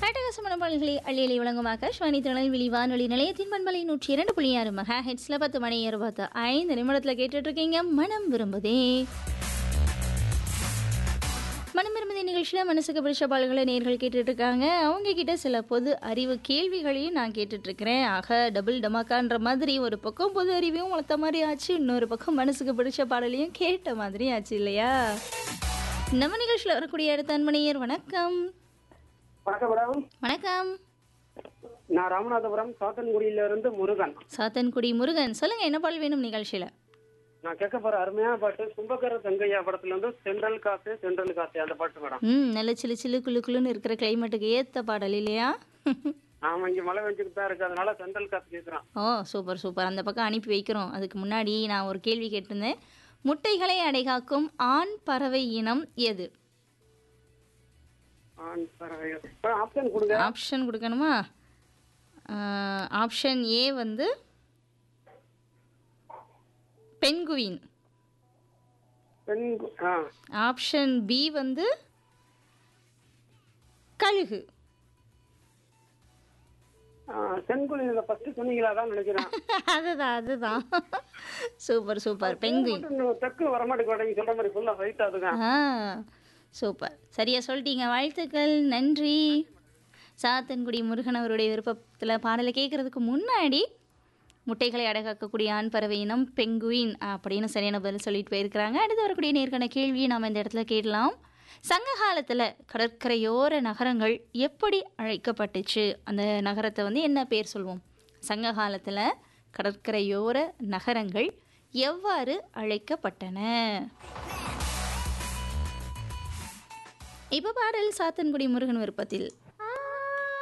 அட்டகாசமான பாடல்களை அள்ளியலை வழங்கும் ஆகாஷ்வாணி திருநெல்வேலி வானொலி நிலையத்தின் பண்பலை நூற்றி இரண்டு புள்ளி ஆறு மெகா ஹெட்ஸில் பத்து மணி இருபத்து ஐந்து நிமிடத்தில் கேட்டுட்டு இருக்கீங்க மனம் விரும்புதே மனம் விரும்புதே நிகழ்ச்சியில் மனசுக்கு பிடிச்ச பாடல்களை நேர்கள் கேட்டுட்டு இருக்காங்க அவங்க கிட்ட சில பொது அறிவு கேள்விகளையும் நான் கேட்டுட்டு இருக்கிறேன் ஆக டபுள் டமாக்கான்ற மாதிரி ஒரு பக்கம் பொது அறிவையும் வளர்த்த மாதிரி ஆச்சு இன்னொரு பக்கம் மனசுக்கு பிடிச்ச பாடலையும் கேட்ட மாதிரி ஆச்சு இல்லையா நம்ம நிகழ்ச்சியில் வரக்கூடிய அடுத்த அன்பனையர் வணக்கம் வணக்கம் மேடம் வணக்கம் நான் ராமநாதபுரம் சாத்தன்குடியில இருந்து முருகன் சாத்தன்குடி முருகன் சொல்லுங்க என்ன பாடல் வேணும் நிகழ்ச்சியில நான் கேட்க போற அருமையான பாட்டு கும்பகர தங்கையா படத்துல இருந்து சென்ட்ரல் காத்து சென்ட்ரல் காத்து அந்த பாட்டு மேடம் ம் நல்ல சிலு சிலு குளு குளுன்னு இருக்கிற கிளைமேட்டுக்கு ஏத்த பாடல் இல்லையா ஆமா இங்க மழை வெஞ்சுக்கிட்டு தான் இருக்கு அதனால சென்ட்ரல் காத்து கேட்கிறோம் ஓ சூப்பர் சூப்பர் அந்த பக்கம் அனுப்பி வைக்கிறோம் அதுக்கு முன்னாடி நான் ஒரு கேள்வி கேட்டிருந்தேன் முட்டைகளை அடைகாக்கும் ஆண் பறவை இனம் எது ஆண் பறவை. ஆ, ஆப்ஷன் கொடுங்க ஆப்ஷன் கொடுக்கணுமா ஆப்ஷன் ஏ வந்து பெண்குயின் பெண் கு- ஆ ஆப்ஷன் பி வந்து கழுகு ஆ, செங்குழியில ஃபர்ஸ்ட் சொன்னீங்களா தான் நினைக்கிறேன் அதுதான் அதுதான் சூப்பர் சூப்பர் பெண்குயின் மட்டும் தெற்கு வரமாட்டேங்க நீங்க சொல்ற மாதிரி ஃபுல்லா ரைட் அதுங்க ஆ சூப்பர் சரியா சொல்லிட்டீங்க வாழ்த்துக்கள் நன்றி சாத்தன்குடி முருகன் அவருடைய விருப்பத்தில் பாடலை கேட்குறதுக்கு முன்னாடி முட்டைகளை அடகாக்கக்கூடிய ஆண் பறவை இனம் பெங்குயின் அப்படின்னு சரியான பதில் சொல்லிட்டு போயிருக்கிறாங்க அடுத்து வரக்கூடிய நேர்காண கேள்வியை நாம் இந்த இடத்துல கேட்கலாம் சங்க காலத்தில் கடற்கரையோர நகரங்கள் எப்படி அழைக்கப்பட்டுச்சு அந்த நகரத்தை வந்து என்ன பேர் சொல்வோம் சங்க காலத்தில் கடற்கரையோர நகரங்கள் எவ்வாறு அழைக்கப்பட்டன இப்போ பாடல் சாத்தன்குடி முருகன் விருப்பத்தில்